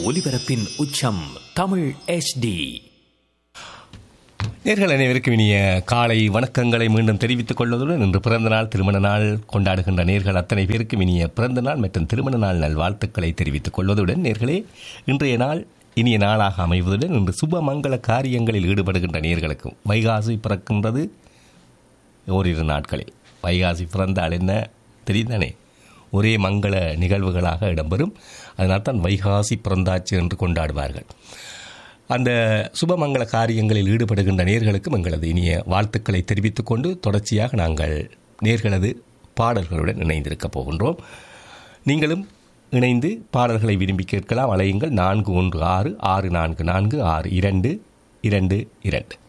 ஒலிபரப்பின் உச்சம் தமிழ் HD நேர்கள் அனைவருக்கும் இனிய காலை வணக்கங்களை மீண்டும் தெரிவித்துக் கொள்வதுடன் இன்று பிறந்த நாள் திருமண நாள் கொண்டாடுகின்ற நேர்கள் அத்தனை பேருக்கும் இனிய பிறந்த நாள் மற்றும் திருமண நாள் நல்வாழ்த்துக்களை தெரிவித்துக் கொள்வதுடன் நேர்களே இன்றைய நாள் இனிய நாளாக அமைவதுடன் இன்று சுப மங்கள காரியங்களில் ஈடுபடுகின்ற நேர்களுக்கும் வைகாசி பிறக்கின்றது ஓரிரு நாட்களில் வைகாசி பிறந்தால் என்ன தெரியுதானே ஒரே மங்கள நிகழ்வுகளாக இடம்பெறும் அதனால் தான் வைகாசி பிறந்தாச்சு என்று கொண்டாடுவார்கள் அந்த சுபமங்கள காரியங்களில் ஈடுபடுகின்ற நேர்களுக்கும் எங்களது இனிய வாழ்த்துக்களை தெரிவித்துக் கொண்டு தொடர்ச்சியாக நாங்கள் நேர்களது பாடல்களுடன் இணைந்திருக்கப் போகின்றோம் நீங்களும் இணைந்து பாடல்களை விரும்பி கேட்கலாம் அலையுங்கள் நான்கு ஒன்று ஆறு ஆறு நான்கு நான்கு ஆறு இரண்டு இரண்டு இரண்டு